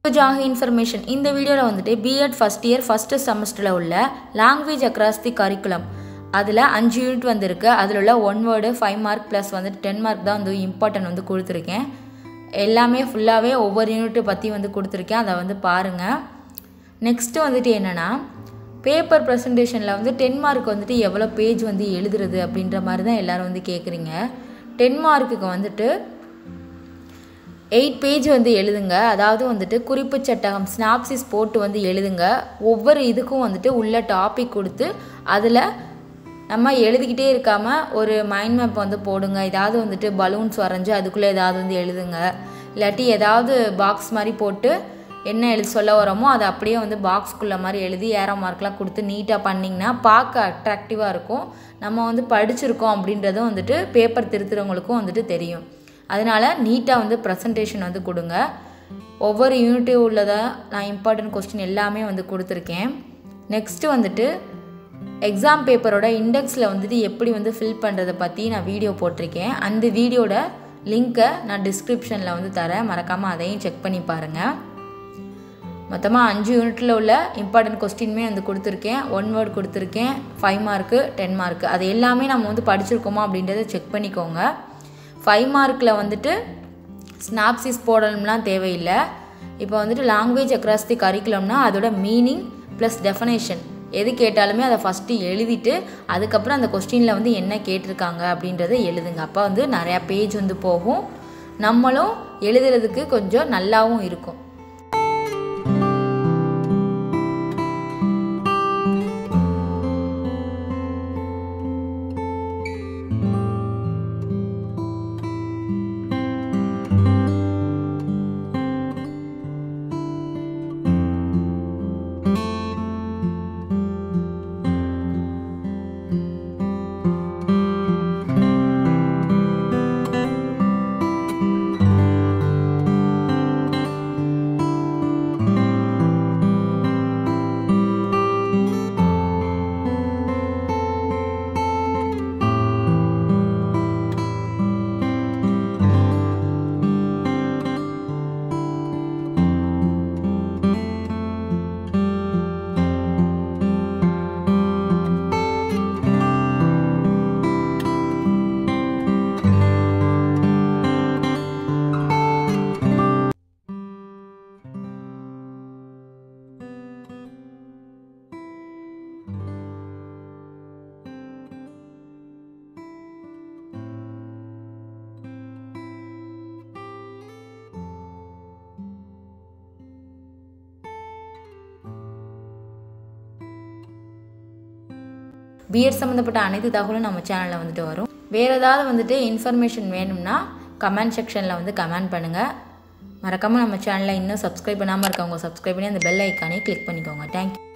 ஜாகி information இந்த வீடியோவில் வந்துட்டு பிஎட் ஃபஸ்ட் இயர் ஃபஸ்ட்டு செமஸ்டரில் உள்ள லாங்குவேஜ் அக்ராஸ் தி கரிக்குலம் அதில் அஞ்சு யூனிட் வந்திருக்கு அதில் உள்ள one word five mark plus வந்துட்டு டென் மார்க் தான் வந்து இம்பார்ட்டன்ட் வந்து கொடுத்துருக்கேன் எல்லாமே ஃபுல்லாகவே ஒவ்வொரு யூனிட்டை பற்றி வந்து கொடுத்துருக்கேன் அதை வந்து பாருங்கள் நெக்ஸ்ட்டு வந்துட்டு என்னென்னா பேப்பர் ப்ரெசன்டேஷனில் வந்து டென் மார்க் வந்துட்டு எவ்வளோ பேஜ் வந்து எழுதுறது அப்படின்ற மாதிரி தான் எல்லோரும் வந்து கேட்குறீங்க டென் மார்க்குக்கு வந்துட்டு எயிட் பேஜ் வந்து எழுதுங்க அதாவது வந்துட்டு குறிப்பு சட்டகம் ஸ்னாப்சிஸ் போட்டு வந்து எழுதுங்க ஒவ்வொரு இதுக்கும் வந்துட்டு உள்ள டாபிக் கொடுத்து அதில் நம்ம எழுதிக்கிட்டே இருக்காமல் ஒரு மைண்ட் மேப் வந்து போடுங்க ஏதாவது வந்துட்டு பலூன்ஸ் வரைஞ்சி அதுக்குள்ளே ஏதாவது வந்து எழுதுங்க இல்லாட்டி ஏதாவது பாக்ஸ் மாதிரி போட்டு என்ன எழுதி சொல்ல வரோமோ அதை அப்படியே வந்து பாக்ஸ்குள்ளே மாதிரி எழுதி ஏரோ மார்க்லாம் கொடுத்து நீட்டாக பண்ணிங்கன்னா பார்க்க அட்ராக்டிவாக இருக்கும் நம்ம வந்து படிச்சிருக்கோம் அப்படின்றதும் வந்துட்டு பேப்பர் திருத்துறவங்களுக்கும் வந்துட்டு தெரியும் அதனால் நீட்டாக வந்து ப்ரெசன்டேஷன் வந்து கொடுங்க ஒவ்வொரு யூனிட்டும் உள்ளதை நான் இம்பார்ட்டன்ட் கொஸ்டின் எல்லாமே வந்து கொடுத்துருக்கேன் நெக்ஸ்ட்டு வந்துட்டு எக்ஸாம் பேப்பரோட இண்டெக்ஸில் வந்துட்டு எப்படி வந்து ஃபில் பண்ணுறதை பற்றி நான் வீடியோ போட்டிருக்கேன் அந்த வீடியோட லிங்க்கை நான் டிஸ்கிரிப்ஷனில் வந்து தரேன் மறக்காமல் அதையும் செக் பண்ணி பாருங்கள் மொத்தமாக அஞ்சு யூனிட்டில் உள்ள இம்பார்ட்டன்ட் கொஸ்டின்மே வந்து கொடுத்துருக்கேன் ஒன் வேர்ட் கொடுத்துருக்கேன் ஃபைவ் மார்க்கு டென் மார்க்கு அது எல்லாமே நம்ம வந்து படிச்சிருக்கோமா அப்படின்றத செக் பண்ணிக்கோங்க ஃபைவ் மார்க்கில் வந்துட்டு ஸ்னாப்சிஸ் போடணும்லாம் தேவையில்லை இப்போ வந்துட்டு லாங்குவேஜ் அக்ராஸ் தி கரிக்குலம்னா அதோட மீனிங் ப்ளஸ் டெஃபனேஷன் எது கேட்டாலுமே அதை ஃபஸ்ட்டு எழுதிட்டு அதுக்கப்புறம் அந்த கொஸ்டினில் வந்து என்ன கேட்டிருக்காங்க அப்படின்றத எழுதுங்க அப்போ வந்து நிறையா பேஜ் வந்து போகும் நம்மளும் எழுதுறதுக்கு கொஞ்சம் நல்லாவும் இருக்கும் பிஎட் சம்மந்தப்பட்ட அனைத்து தகவலும் நம்ம சேனலில் வந்துட்டு வரும் வேறு ஏதாவது வந்துட்டு இன்ஃபர்மேஷன் வேணும்னா கமெண்ட் செக்ஷனில் வந்து கமெண்ட் பண்ணுங்கள் மறக்காமல் நம்ம சேனலை இன்னும் சப்ஸ்கிரைப் பண்ணாமல் இருக்கவங்க சப்ஸ்கிரைப் பண்ணி அந்த பெல் ஐக்கானே கிளிக் பண்ணிக்கோங்க தேங்க்யூ